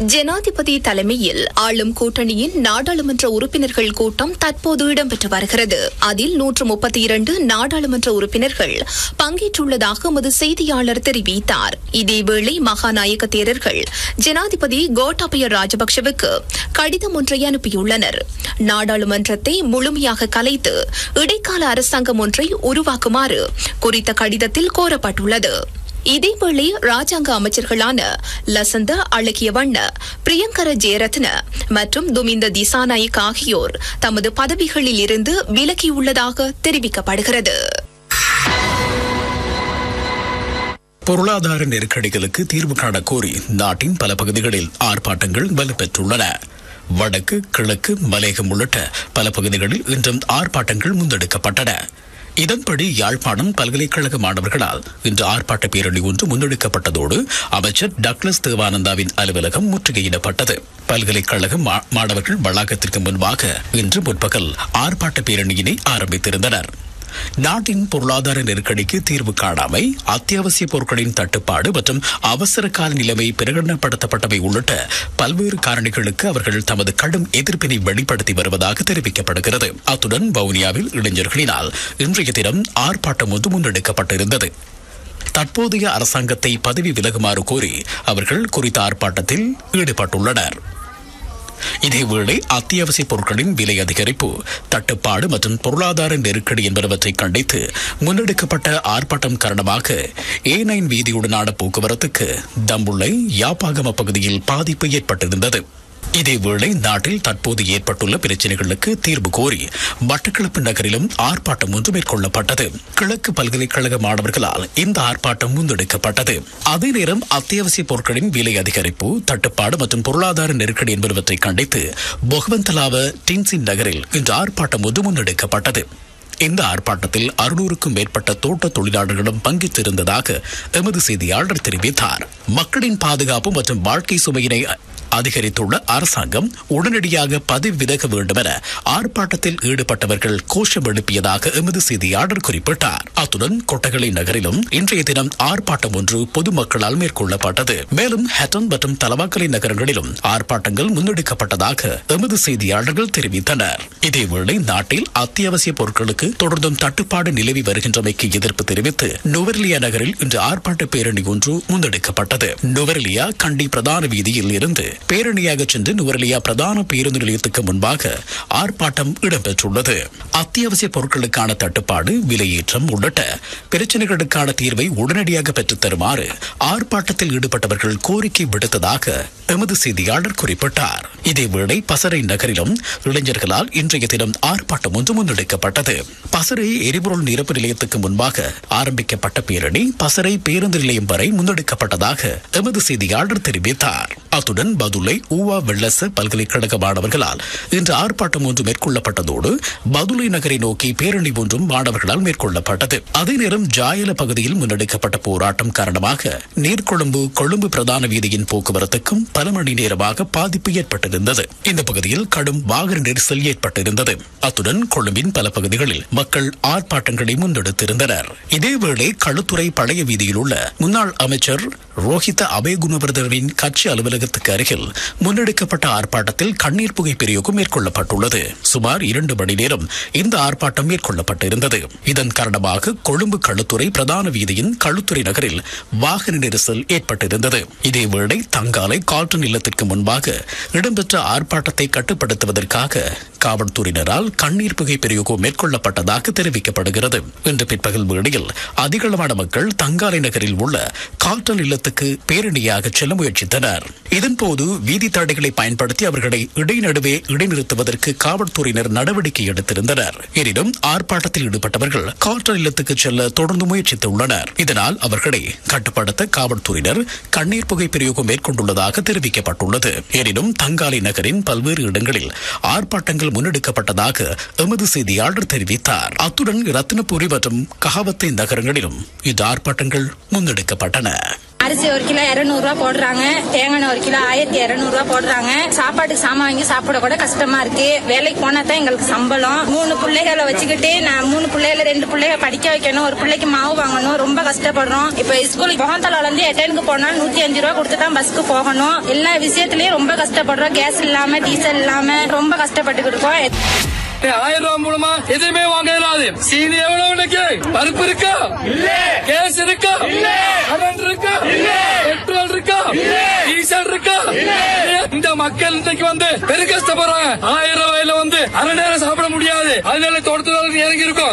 ஜனாதிபதி தலைமையில் ஆளும் கூட்டணியின் நாடாளுமன்ற உறுப்பினர்கள் கூட்டம் தற்போது இடம்பெற்று வருகிறது அதில் நூற்று முப்பத்தி இரண்டு நாடாளுமன்ற உறுப்பினர்கள் பங்கேற்றுள்ளதாக எமது செய்தியாளர் தெரிவித்தார் இதேவேளை மகாநாயக தேரர்கள் ஜனாதிபதி கோட்டாபய ராஜபக்சவுக்கு கடிதம் ஒன்றை அனுப்பியுள்ளனர் நாடாளுமன்றத்தை முழுமையாக கலைத்து இடைக்கால அரசாங்கம் ஒன்றை உருவாக்குமாறு குறித்த கடிதத்தில் கோரப்பட்டுள்ளது இதேவேளை ராஜாங்க அமைச்சர்களான லசந்த அழகியவண்ண பிரியங்கர ஜெயரத்ன மற்றும் துமிந்த திசாநாயக் ஆகியோர் தமது பதவிகளில் இருந்து விலகியுள்ளதாக தெரிவிக்கப்படுகிறது பொருளாதார நெருக்கடிகளுக்கு தீர்வு காண கோரி நாட்டின் பல பகுதிகளில் ஆர்ப்பாட்டங்கள் வலுப்பெற்றுள்ளன வடக்கு கிழக்கு மலையகம் உள்ளிட்ட பல பகுதிகளில் இன்றும் ஆர்ப்பாட்டங்கள் முன்னெடுக்கப்பட்டன இதன்படி யாழ்ப்பாணம் பல்கலைக்கழக மாணவர்களால் இன்று ஆர்ப்பாட்ட பேரணி ஒன்று முன்னெடுக்கப்பட்டதோடு அமைச்சர் டக்ளஸ் தேவானந்தாவின் அலுவலகம் முற்றுகையிடப்பட்டது பல்கலைக்கழக மா- மாணவர்கள் வளாகத்திற்கு முன்பாக இன்று முற்பகல் ஆர்ப்பாட்ட பேரணியினை ஆரம்பித்திருந்தனர் நாட்டின் பொருளாதார நெருக்கடிக்கு தீர்வு காணாமை அத்தியாவசிய பொருட்களின் தட்டுப்பாடு மற்றும் அவசர கால நிலைமை பிரகடனப்படுத்தப்பட்டவை உள்ளிட்ட பல்வேறு காரணிகளுக்கு அவர்கள் தமது கடும் எதிர்ப்பினை வெளிப்படுத்தி வருவதாக தெரிவிக்கப்படுகிறது அத்துடன் வவுனியாவில் இளைஞர்களினால் இன்றைய தினம் ஆர்ப்பாட்டம் ஒன்று முன்னெடுக்கப்பட்டிருந்தது தற்போதைய அரசாங்கத்தை பதவி விலகுமாறு கோரி அவர்கள் குறித்த ஆர்ப்பாட்டத்தில் ஈடுபட்டுள்ளனர் இதேவேளை அத்தியாவசிய பொருட்களின் விலை அதிகரிப்பு தட்டுப்பாடு மற்றும் பொருளாதார நெருக்கடி என்பனவற்றை கண்டித்து முன்னெடுக்கப்பட்ட ஆர்ப்பாட்டம் காரணமாக ஏ நைன் வீதியுடனான போக்குவரத்துக்கு தம்புள்ளை யாப்பாகம பகுதியில் பாதிப்பு ஏற்பட்டிருந்தது இதேவேளை நாட்டில் தற்போது ஏற்பட்டுள்ள பிரச்சினைகளுக்கு தீர்வு கோரி மட்டக்களப்பு நகரிலும் ஆர்ப்பாட்டம் ஒன்று மேற்கொள்ளப்பட்டது கிழக்கு பல்கலைக்கழக மாணவர்களால் இந்த ஆர்ப்பாட்டம் முன்னெடுக்கப்பட்டது அதே நேரம் அத்தியாவசிய பொருட்களின் விலை அதிகரிப்பு தட்டுப்பாடு மற்றும் பொருளாதார நெருக்கடி என்பவற்றை கண்டித்து பொகவந்தலாவ டின்சின் நகரில் இன்று ஆர்ப்பாட்டம் ஒன்று முன்னெடுக்கப்பட்டது இந்த ஆர்ப்பாட்டத்தில் அறுநூறுக்கும் மேற்பட்ட தோட்ட தொழிலாளர்களும் பங்கேற்றிருந்ததாக எமது செய்தியாளர் தெரிவித்தார் மக்களின் பாதுகாப்பு மற்றும் வாழ்க்கை சுமையினை அதிகரித்துள்ள அரசாங்கம் உடனடியாக பதவி விலக வேண்டும் என ஆர்ப்பாட்டத்தில் ஈடுபட்டவர்கள் கோஷம் எழுப்பியதாக எமது செய்தியாளர் குறிப்பிட்டார் அத்துடன் கொட்டகலை நகரிலும் இன்றைய தினம் ஆர்ப்பாட்டம் ஒன்று பொதுமக்களால் மேற்கொள்ளப்பட்டது மேலும் ஹட்டன் மற்றும் தலவாக்கலை நகரங்களிலும் ஆர்ப்பாட்டங்கள் முன்னெடுக்கப்பட்டதாக எமது செய்தியாளர்கள் தெரிவித்தனர் இதேவேளை நாட்டில் அத்தியாவசிய பொருட்களுக்கு தொடர்ந்தும் தட்டுப்பாடு நிலவி வருகின்றமைக்கு எதிர்ப்பு தெரிவித்து நுவர்லியா நகரில் இன்று ஆர்ப்பாட்ட பேரணி ஒன்று முன்னெடுக்கப்பட்டது நுவர்லியா கண்டி பிரதான வீதியில் இருந்து பேரணியாக சென்று நுவர்லியா பிரதான பேருந்து நிலையத்துக்கு முன்பாக ஆர்ப்பாட்டம் இடம்பெற்றுள்ளது அத்தியாவசிய பொருட்களுக்கான தட்டுப்பாடு விலையேற்றம் உள்ளிட்ட பிரச்சனைகளுக்கான தீர்வை உடனடியாக பெற்றுத் தருமாறு ஆர்ப்பாட்டத்தில் ஈடுபட்டவர்கள் கோரிக்கை விடுத்ததாக எமது செய்தியாளர் குறிப்பிட்டார் இதேவேளை பசறை நகரிலும் இளைஞர்களால் இன்றைய தினம் ஆர்ப்பாட்டம் ஒன்று முன்னெடுக்கப்பட்டது பசறை எரிபொருள் நிரப்பு நிலையத்துக்கு முன்பாக ஆரம்பிக்கப்பட்ட பேரணி பசறை பேருந்து நிலையம் வரை முன்னெடுக்கப்பட்டதாக எமது செய்தியாளர் தெரிவித்தார் அத்துடன் பதுளை ஊவா வெள்ளச பல்கலைக்கழக மாணவர்களால் இன்று ஆர்ப்பாட்டம் ஒன்று மேற்கொள்ளப்பட்டதோடு பதுளை நகரை நோக்கி பேரணி ஒன்றும் மாணவர்களால் மேற்கொள்ளப்பட்டது அதே நேரம் ஜாயல பகுதியில் முன்னெடுக்கப்பட்ட போராட்டம் காரணமாக நீர்கொழும்பு கொழும்பு பிரதான வீதியின் போக்குவரத்துக்கும் பல மணி நேரமாக பாதிப்பு ஏற்பட்டிருந்தது இந்த பகுதியில் கடும் வாகன நெரிசல் ஏற்பட்டிருந்தது அத்துடன் கொழும்பின் பல பகுதிகளில் மக்கள் ஆர்ப்பாட்டங்களை முன்னெடுத்திருந்தனர் இதேவேளை களுத்துறை பழைய வீதியில் உள்ள முன்னாள் அமைச்சர் ரோஹித அபேகுணவர்தரின் கட்சி அலுவலகத்துக்கு அருகில் முன்னெடுக்கப்பட்ட ஆர்ப்பாட்டத்தில் கண்ணீர் புகை பிரயோகம் மேற்கொள்ளப்பட்டுள்ளது சுமார் இரண்டு மணி நேரம் இந்த ஆர்ப்பாட்டம் மேற்கொள்ளப்பட்டிருந்தது இதன் காரணமாக கொழும்பு களுத்துறை பிரதான வீதியின் களுத்துறை நகரில் வாகன நெரிசல் ஏற்பட்டிருந்தது இதேவேளை தங்காலை கால்டன் இல்லத்திற்கு முன்பாக இடம்பெற்ற ஆர்ப்பாட்டத்தை கட்டுப்படுத்துவதற்காக காவல்துறையினரால் கண்ணீர் புகை பிரயோகம் மேற்கொள்ளப்பட்டதாக தெரிவிக்கப்படுகிறது இன்று பிற்பகல் வேளையில் அதிகளவான மக்கள் தங்காலை நகரில் உள்ள கால்டன் இல்லத்துக்கு பேரணியாக செல்ல முயற்சித்தனர் இதன்போது வீதி தடைகளை பயன்படுத்தி அவர்களை இடைநடுவே இடைநிறுத்துவதற்கு காவல்துறையினர் நடவடிக்கை எடுத்திருந்தனர் எனினும் ஆர்ப்பாட்டத்தில் ஈடுபட்டவர்கள் கால்டன் இல்லத்துக்கு செல்ல தொடர்ந்து முயற்சித்துள்ளனர் இதனால் அவர்களை கட்டுப்படுத்த காவல்துறையினர் கண்ணீர் புகை பிரயோகம் மேற்கொண்டுள்ளதாக தெரிவிக்கப்பட்டுள்ளது எனினும் தங்காலை நகரின் பல்வேறு இடங்களில் ஆர்ப்பாட்டங்கள் முன்னெடுக்கப்பட்டதாக எமது செய்தியாளர் தெரிவித்தார் அத்துடன் ரத்தினபுரி மற்றும் கஹாவத்தை நகரங்களிலும் இந்த ஆர்ப்பாட்டங்கள் முன்னெடுக்கப்பட்டன அரிசி ஒரு கிலோ இருநூறு ரூபா போடுறாங்க தேங்காய் ஒரு கிலோ ஆயிரத்தி இருநூறு ரூபா போடுறாங்க சாப்பாட்டுக்கு சாமான் வாங்கி சாப்பிட கூட கஷ்டமா இருக்கு வேலைக்கு போனா தான் எங்களுக்கு சம்பளம் மூணு பிள்ளைகளை வச்சுக்கிட்டு நான் மூணு பிள்ளைகளை ரெண்டு பிள்ளைக படிக்க வைக்கணும் ஒரு பிள்ளைக்கு மாவு வாங்கணும் ரொம்ப கஷ்டப்படுறோம் இப்ப ஸ்கூலுக்கு முகந்தலால இருந்து எட்டனுக்கு போனா நூத்தி அஞ்சு ரூபா கொடுத்து தான் பஸ்க்கு போகணும் எல்லா விஷயத்திலயும் ரொம்ப கஷ்டப்படுறோம் கேஸ் இல்லாம டீசல் இல்லாம ரொம்ப கஷ்டப்பட்டுக்கிட்டு இருக்கோம் ஆயிரம் ரூபாய் மூலமா எதுவுமே வாங்க இயலாது சீனி எவ்வளவு இன்னைக்கு பருப்பு இருக்கா இல்ல கேஸ் இருக்கா இல்ல கரண்ட் இருக்கா இல்ல பெட்ரோல் இருக்கா டீசல் இருக்கா இந்த மக்கள் இன்னைக்கு வந்து பெரு கஷ்டப்படுறாங்க ஆயிரம் ரூபாயில வந்து அரை நேரம் சாப்பிட முடியாது அதனால தோட்டத்துல இறங்கி இருக்கோம்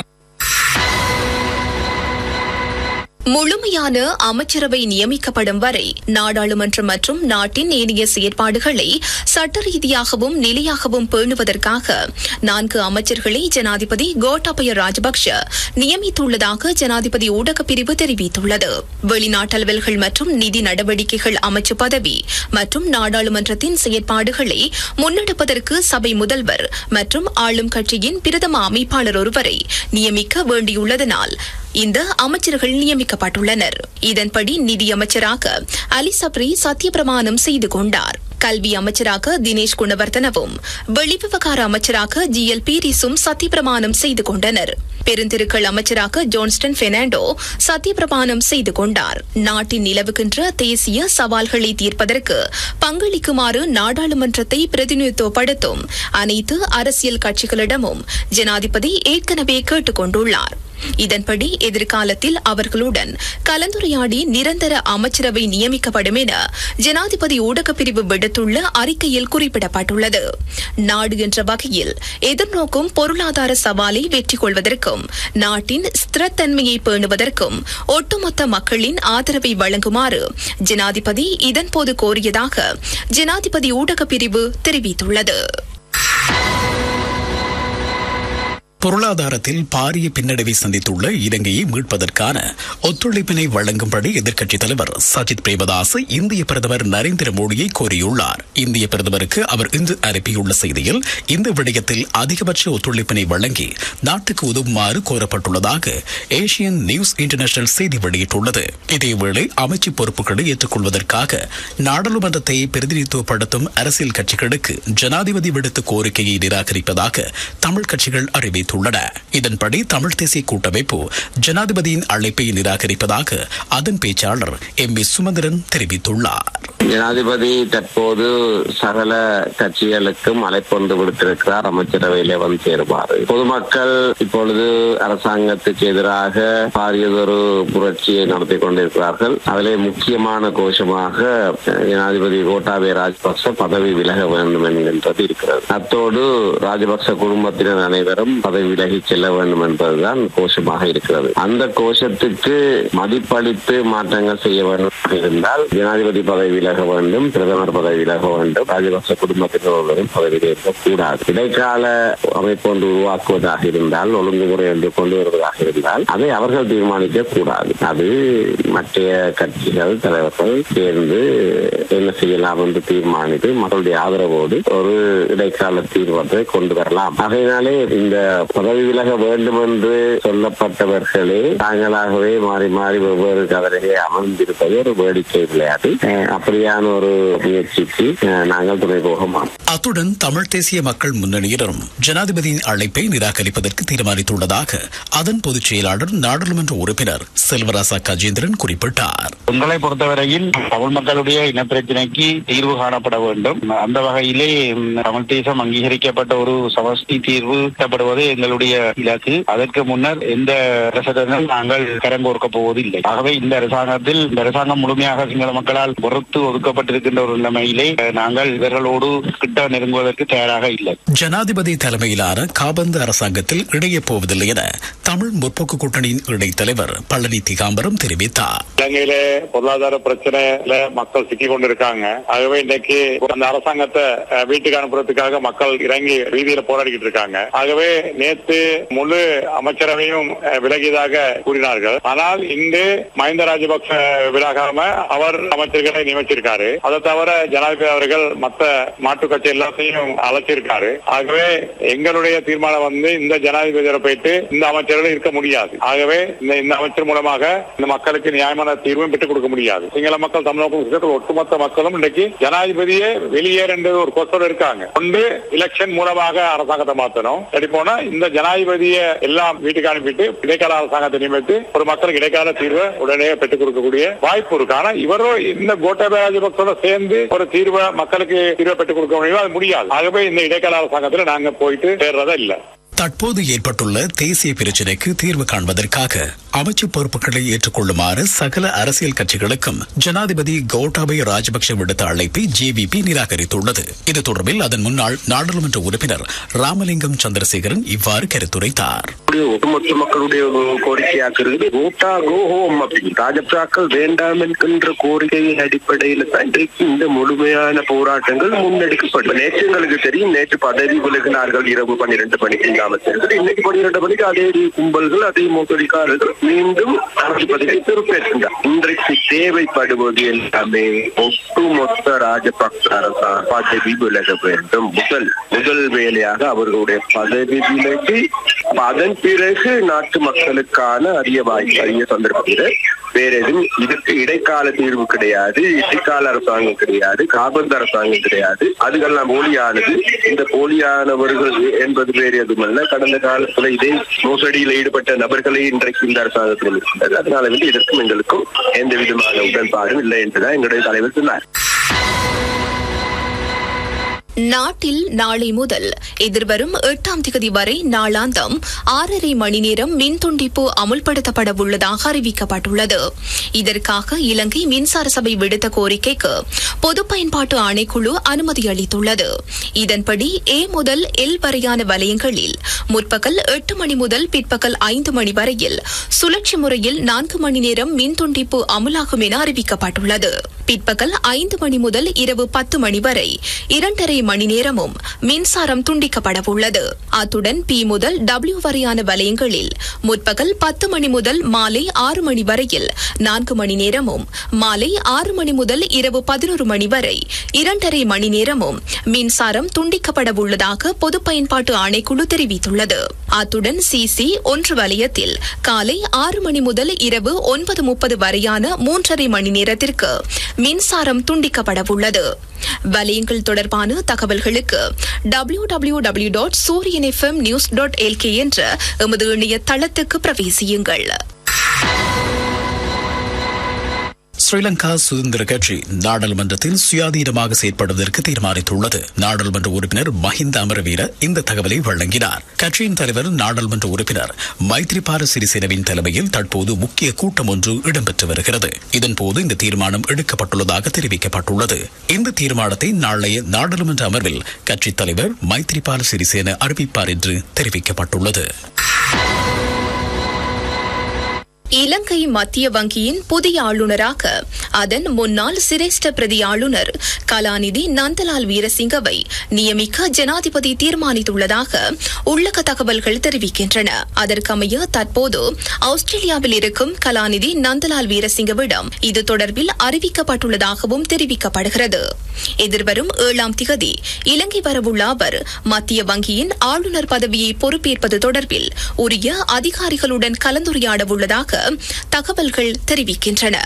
முழுமையான அமைச்சரவை நியமிக்கப்படும் வரை நாடாளுமன்றம் மற்றும் நாட்டின் ஏனைய செயற்பாடுகளை சட்ட ரீதியாகவும் நிலையாகவும் பேணுவதற்காக நான்கு அமைச்சர்களை ஜனாதிபதி கோட்டாபய ராஜபக்ஷ நியமித்துள்ளதாக ஜனாதிபதி ஊடகப் பிரிவு தெரிவித்துள்ளது வெளிநாட்டலுவல்கள் மற்றும் நிதி நடவடிக்கைகள் அமைச்சு பதவி மற்றும் நாடாளுமன்றத்தின் செயற்பாடுகளை முன்னெடுப்பதற்கு சபை முதல்வர் மற்றும் ஆளும் கட்சியின் பிரதம அமைப்பாளர் ஒருவரை நியமிக்க வேண்டியுள்ளதனால் இந்த அமைச்சர்கள் நியமிக்கப்பட்டுள்ளனர் இதன்படி நிதியமைச்சராக அலி சப்ரி சத்தியப்பிரமாணம் செய்து கொண்டார் கல்வி அமைச்சராக தினேஷ் குணவர்த்தனவும் வெளிவிவகார அமைச்சராக ஜி எல் பீரிஸும் சத்தியப்பிரமாணம் செய்து கொண்டனர் பெருந்திருக்கள் அமைச்சராக ஜோன்ஸ்டன் பெர்னாண்டோ சத்தியப்பிரமாணம் செய்து கொண்டார் நாட்டின் நிலவுகின்ற தேசிய சவால்களை தீர்ப்பதற்கு பங்களிக்குமாறு நாடாளுமன்றத்தை பிரதிநிதித்துவப்படுத்தும் அனைத்து அரசியல் கட்சிகளிடமும் ஜனாதிபதி ஏற்கனவே கேட்டுக் கொண்டுள்ளார் இதன்படி எதிர்காலத்தில் அவர்களுடன் கலந்துரையாடி நிரந்தர அமைச்சரவை நியமிக்கப்படும் என ஜனாதிபதி ஊடகப் பிரிவு விடுத்துள்ள அறிக்கையில் குறிப்பிடப்பட்டுள்ளது நாடு என்ற வகையில் எதிர்நோக்கும் பொருளாதார சவாலை வெற்றி கொள்வதற்கும் நாட்டின் ஸ்திரத்தன்மையை பேணுவதற்கும் ஒட்டுமொத்த மக்களின் ஆதரவை வழங்குமாறு ஜனாதிபதி இதன்போது கோரியதாக ஜனாதிபதி ஊடகப் பிரிவு தெரிவித்துள்ளது பொருளாதாரத்தில் பாரிய பின்னடைவை சந்தித்துள்ள இலங்கையை மீட்பதற்கான ஒத்துழைப்பினை வழங்கும்படி எதிர்க்கட்சித் தலைவர் சஜித் பிரேமதாஸ் இந்திய பிரதமர் நரேந்திர மோடியை கோரியுள்ளார் இந்திய பிரதமருக்கு அவர் இன்று அனுப்பியுள்ள செய்தியில் இந்த விடயத்தில் அதிகபட்ச ஒத்துழைப்பினை வழங்கி நாட்டுக்கு உதவுமாறு கோரப்பட்டுள்ளதாக ஏசியன் நியூஸ் இன்டர்நேஷனல் செய்தி வெளியிட்டுள்ளது இதேவேளை அமைச்சு பொறுப்புகளை ஏற்றுக்கொள்வதற்காக நாடாளுமன்றத்தை பிரதிநிதித்துவப்படுத்தும் அரசியல் கட்சிகளுக்கு ஜனாதிபதி விடுத்த கோரிக்கையை நிராகரிப்பதாக தமிழ் கட்சிகள் அறிவித்துள்ளன இதன்படி தமிழ் தேசிய கூட்டமைப்பு ஜனாதிபதியின் அழைப்பை நிராகரிப்பதாக அதன் பேச்சாளர் எம் வி சுமந்திரன் தெரிவித்துள்ளார் ஜனாதிபதி தற்போது சகல கட்சிகளுக்கும் அழைப்பொன்று விடுத்திருக்கிறார் அமைச்சரவையிலே வந்து சேருமாறு பொதுமக்கள் இப்பொழுது அரசாங்கத்துக்கு எதிராக பாரியதொரு புரட்சியை நடத்தி கொண்டிருக்கிறார்கள் அதிலே முக்கியமான கோஷமாக ஜனாதிபதி கோட்டாபய ராஜபக்ச பதவி விலக வேண்டும் என்கின்றது இருக்கிறது அத்தோடு ராஜபக்ச குடும்பத்தினர் அனைவரும் பதவி விலகி செல்ல வேண்டும் என்பதுதான் கோஷமாக இருக்கிறது அந்த கோஷத்துக்கு மதிப்பளித்து மாற்றங்கள் செய்ய வேண்டும் இருந்தால் ஜனாதிபதி பதவி விலக வேண்டும் பிரதமர் பதவி விலக வேண்டும் ராஜபக்ச குடும்பத்தினர் ஒருவரும் பதவியில் இருக்கக்கூடாது இடைக்கால அமைப்பு ஒன்று உருவாக்குவதாக இருந்தால் ஒழுங்குமுறை என்று கொண்டு வருவதாக இருந்தால் அதை அவர்கள் தீர்மானிக்க கூடாது அது மற்ற கட்சிகள் தலைவர்கள் சேர்ந்து என்ன செய்யலாம் என்று தீர்மானித்து மக்களுடைய ஆதரவோடு ஒரு இடைக்கால தீர்வத்தை கொண்டு வரலாம் ஆகையினாலே இந்த பதவி விலக வேண்டும் என்று சொல்லப்பட்டவர்களே தாங்களாகவே மாறி மாறி வெவ்வேறு கதரையே அமர்ந்திருப்பது ஒரு வேடிக்கை விளையாட்டு அஹ் அப்படியான ஒரு முயற்சிக்கு அஹ் நாங்கள் துணை போக மாட்டோம் அத்துடன் தமிழ் தேசிய மக்கள் முன்னணியினரும் ஜனாதிபதியின் அழைப்பை நிராகரிப்பதற்கு தீர்மானித்துள்ளதாக அதன் பொதுச் செயலாளர் நாடாளுமன்ற உறுப்பினர் செல்வராசா கஜேந்திரன் குறிப்பிட்டார் எங்களை பொறுத்தவரையில் தமிழ் மக்களுடைய இனப்பிரச்சினைக்கு தீர்வு காணப்பட வேண்டும் அந்த வகையிலே ம், தமிழ் தேசம் அங்கீகரிக்கப்பட்ட ஒரு சமஷ்டி தீர்வு எட்டப்படுவது எங்களுடைய இலக்கு அதற்கு முன்னர் எந்த அரசுடனும் நாங்கள் கரங்கோர்க்க போவதில்லை ஆகவே இந்த அரசாங்கத்தில் இந்த அரசாங்கம் முழுமையாக சிங்கள மக்களால் பொறுத்து ஒதுக்கப்பட்டிருக்கின்ற ஒரு நிலைமையிலே அஹ், நாங்கள் இவர்களோடு கிட்ட நெருங்குவதற்கு தயாராக இல்லை ஜனாதிபதி தலைமையிலான காபந்து அரசாங்கத்தில் இணையப் போவதில்லை என தமிழ் முற்போக்கு கூட்டணியின் இணைத் தலைவர் பழனி திகாம்பரம் தெரிவித்தார் இலங்கையில பொருளாதார பிரச்சனையில மக்கள் சிக்கி கொண்டிருக்காங்க ஆகவே இன்னைக்கு அந்த அரசாங்கத்தை அஹ், வீட்டுக்கு அனுப்புறதுக்காக மக்கள் இறங்கி வீதியில போராடிக்கிட்டு இருக்காங்க ஆகவே நேத்து முழு அமைச்சரவையும் அஹ், விலகியதாக கூறினார்கள் ஆனால் இன்று மஹிந்த ராஜபக்ச விலகாம அவர் அமைச்சர்களை நியமிச்சிருக்காரு அதை தவிர ஜனாதிபதி அவர்கள் மத்த மாற்று கட்சி எல்லாத்தையும் அழைச்சிருக்காரு ஆகவே எங்களுடைய தீர்மானம் வந்து இந்த ஜனாதிபதியோட போயிட்டு இந்த அமைச்சர்களை அவர்கள் இருக்க முடியாது ஆகவே இந்த இந்த அமைச்சர் மூலமாக இந்த மக்களுக்கு நியாயமான தீர்வும் பெற்றுக் கொடுக்க முடியாது சிங்கள மக்கள் தமிழ் மக்கள் சேர்த்து ஒட்டுமொத்த மக்களும் இன்னைக்கு ஜனாதிபதியே வெளியேறு என்ற ஒரு கொஸ்டர் இருக்காங்க ஒன்று எலெக்ஷன் மூலமாக அரசாங்கத்தை மாத்தணும் சரி போனா இந்த ஜனாதிபதியை எல்லாம் வீட்டுக்கு அனுப்பிட்டு இடைக்கால அரசாங்கத்தை நியமித்து ஒரு மக்களுக்கு இடைக்கால தீர்வை உடனே பெற்றுக் கொடுக்கக்கூடிய வாய்ப்பு இருக்கு ஆனா இவரோ இந்த கோட்டாபய ராஜபக்சோட சேர்ந்து ஒரு தீர்வை மக்களுக்கு தீர்வை பெற்றுக் கொடுக்க முடியும் அது முடியாது ஆகவே இந்த இடைக்கால அரசாங்கத்துல நாங்க போயிட்டு சேர்றதா இல்ல தற்போது ஏற்பட்டுள்ள தேசிய பிரச்சினைக்கு தீர்வு காண்பதற்காக அமைச்சு பொறுப்புகளை ஏற்றுக்கொள்ளுமாறு சகல அரசியல் கட்சிகளுக்கும் ஜனாதிபதி கோட்டாபய ராஜபக்ஷ விடுத்த அழைப்பை ஜேவிபி நிராகரித்துள்ளது இது தொடர்பில் அதன் முன்னாள் நாடாளுமன்ற உறுப்பினர் ராமலிங்கம் சந்திரசேகரன் இவ்வாறு கருத்துரைத்தார் ஒட்டுமொத்த மக்களுடைய கோரிக்கையாக இருக்குது ஓட்டா கோ ஹோம் அப்படின்னு ராஜப்சாக்கள் வேண்டாம் என்கின்ற கோரிக்கையின் அடிப்படையில் தான் இன்றைக்கு இந்த முழுமையான போராட்டங்கள் முன்னெடுக்கப்படும் நேற்று எங்களுக்கு தெரியும் நேற்று பதவி விலகினார்கள் இரவு பன்னிரண்டு மணிக்கு இந்த அமைச்சர்கள் இன்னைக்கு பன்னிரண்டு மணிக்கு அதே கும்பல்கள் அதே மோசடிக்காரர்கள் மீண்டும் அரசு பதவியை பொறுப்பேற்கின்றார் இன்றைக்கு தேவைப்படுவது எல்லாமே ஒட்டுமொத்த ராஜபக்ச அரசாங்கம் பதவி விலக வேண்டும் முதல் முதல் வேலையாக அவர்களுடைய பதவி விலகி அதன் பிறகு நாட்டு மக்களுக்கான அரிய வாய்ப்பு அரிய சந்தர்ப்பம் இது வேற எதுவும் இதுக்கு இடைக்கால தீர்வு கிடையாது இடைக்கால அரசாங்கம் கிடையாது காபந்து அரசாங்கம் கிடையாது அதுக்கெல்லாம் போலியானது இந்த போலியானவர்கள் என்பது வேறு எதுவுமல்ல கடந்த காலத்துல இதே மோசடியில் ஈடுபட்ட நபர்களை இன்றைக்கு இந்த அரசாங்கத்தில் இருக்கின்றது அதனால வந்து இதற்கும் எங்களுக்கும் எந்த விதமான உடன்பாடும் இல்லை என்றுதான் எங்களுடைய தலைவர் சொன்னார் நாட்டில் நாளை முதல் எதிர்வரும் எட்டாம் திகதி வரை நாளாந்தம் ஆறரை மணி நேரம் மின் துண்டிப்பு அமுல்படுத்தப்பட உள்ளதாக அறிவிக்கப்பட்டுள்ளது இதற்காக இலங்கை மின்சார சபை விடுத்த கோரிக்கைக்கு பொது பயன்பாட்டு ஆணைக்குழு அனுமதி அளித்துள்ளது இதன்படி ஏ முதல் எல் வரையான வலயங்களில் முற்பகல் எட்டு மணி முதல் பிற்பகல் ஐந்து மணி வரையில் சுழற்சி முறையில் நான்கு மணி நேரம் மின் துண்டிப்பு அமுலாகும் என அறிவிக்கப்பட்டுள்ளது பிற்பகல் ஐந்து மணி முதல் இரவு பத்து மணி வரை இரண்டரை மணி நேரமும் மின்சாரம் துண்டிக்கப்பட உள்ளது அத்துடன் பி முதல் டபிள்யூ வரையான வலயங்களில் முற்பகல் பத்து மணி முதல் மாலை ஆறு மணி வரையில் நான்கு மணி நேரமும் மாலை ஆறு மணி முதல் இரவு பதினோரு மணி வரை இரண்டரை மணி நேரமும் மின்சாரம் துண்டிக்கப்பட உள்ளதாக பொது பயன்பாட்டு ஆணைக்குழு தெரிவித்துள்ளது அத்துடன் சிசி ஒன்று வலயத்தில் காலை ஆறு மணி முதல் இரவு ஒன்பது முப்பது வரையான மூன்றரை மணி நேரத்திற்கு மின்சாரம் துண்டிக்கப்பட உள்ளது வலயங்கள் தொடர்பான தகவல்களுக்கு W W W dot Sooriyan FM news dot LK என்ற எமது இணைய தளத்துக்கு பிரவேசியுங்கள் ஸ்ரீலங்கா சுதந்திர கட்சி நாடாளுமன்றத்தில் சுயாதீனமாக செயற்படுவதற்கு தீர்மானித்துள்ளது நாடாளுமன்ற உறுப்பினர் மஹிந்த அமரவீர இந்த தகவலை வழங்கினார் கட்சியின் தலைவர் நாடாளுமன்ற உறுப்பினர் மைத்ரிபால சிறிசேனவின் தலைமையில் தற்போது முக்கிய கூட்டம் ஒன்று இடம்பெற்று வருகிறது இதன்போது இந்த தீர்மானம் எடுக்கப்பட்டுள்ளதாக தெரிவிக்கப்பட்டுள்ளது இந்த தீர்மானத்தை நாளைய நாடாளுமன்ற அமர்வில் கட்சித் தலைவர் மைத்ரிபால சிறிசேன அறிவிப்பார் என்று தெரிவிக்கப்பட்டுள்ளது இலங்கை மத்திய வங்கியின் புதிய ஆளுநராக அதன் முன்னாள் சிரேஷ்ட பிரதி ஆளுநர் கலாநிதி நந்தலால் வீரசிங்கவை நியமிக்க ஜனாதிபதி தீர்மானித்துள்ளதாக உள்ளக தகவல்கள் தெரிவிக்கின்றன அதற்கமைய தற்போது ஆஸ்திரேலியாவில் இருக்கும் கலாநிதி நந்தலால் வீரசிங்கவிடம் இது தொடர்பில் அறிவிக்கப்பட்டுள்ளதாகவும் தெரிவிக்கப்படுகிறது எதிர்வரும் ஏழாம் திகதி இலங்கை வரவுள்ள அவர் மத்திய வங்கியின் ஆளுநர் பதவியை பொறுப்பேற்பது தொடர்பில் உரிய அதிகாரிகளுடன் கலந்துரையாட உள்ளதாக தகவல்கள் தெரிவிக்கின்றன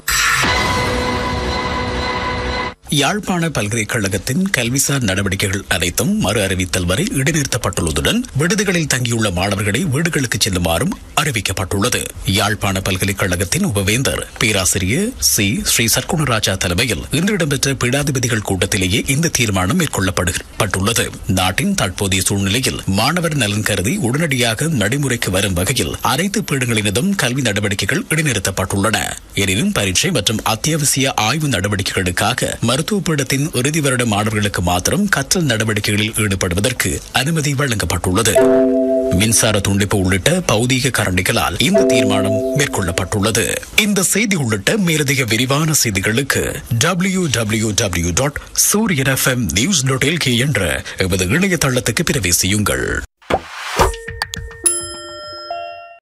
யாழ்ப்பாண பல்கலைக்கழகத்தின் கல்விசார் நடவடிக்கைகள் அனைத்தும் மறு அறிவித்தல் வரை இடைநிறுத்தப்பட்டுள்ளதுடன் விடுதிகளில் தங்கியுள்ள மாணவர்களை வீடுகளுக்கு செல்லுமாறும் அறிவிக்கப்பட்டுள்ளது யாழ்ப்பாண பல்கலைக்கழகத்தின் உபவேந்தர் பேராசிரியர் சி ஸ்ரீ சர்க்குணராஜா தலைமையில் இன்று இடம்பெற்ற பீடாதிபதிகள் கூட்டத்திலேயே இந்த தீர்மானம் மேற்கொள்ளப்பட்டுள்ளது நாட்டின் தற்போதைய சூழ்நிலையில் மாணவர் நலன் கருதி உடனடியாக நடைமுறைக்கு வரும் வகையில் அனைத்து பீடங்களினதும் கல்வி நடவடிக்கைகள் இடைநிறுத்தப்பட்டுள்ளன எனினும் பரீட்சை மற்றும் அத்தியாவசிய ஆய்வு நடவடிக்கைகளுக்காக மருத்துவ பீடத்தின் இறுதி வருட மாணவர்களுக்கு மாத்திரம் கற்றல் நடவடிக்கைகளில் ஈடுபடுவதற்கு அனுமதி வழங்கப்பட்டுள்ளது மின்சார துண்டிப்பு உள்ளிட்ட பௌதீக காரணிகளால் இந்த தீர்மானம் மேற்கொள்ளப்பட்டுள்ளது இந்த செய்தி உள்ளிட்ட மேலதிக விரிவான செய்திகளுக்கு W W W dot Sooriyan FM news dot LK என்ற எமது இணையதளத்துக்கு பிரவேசியுங்கள்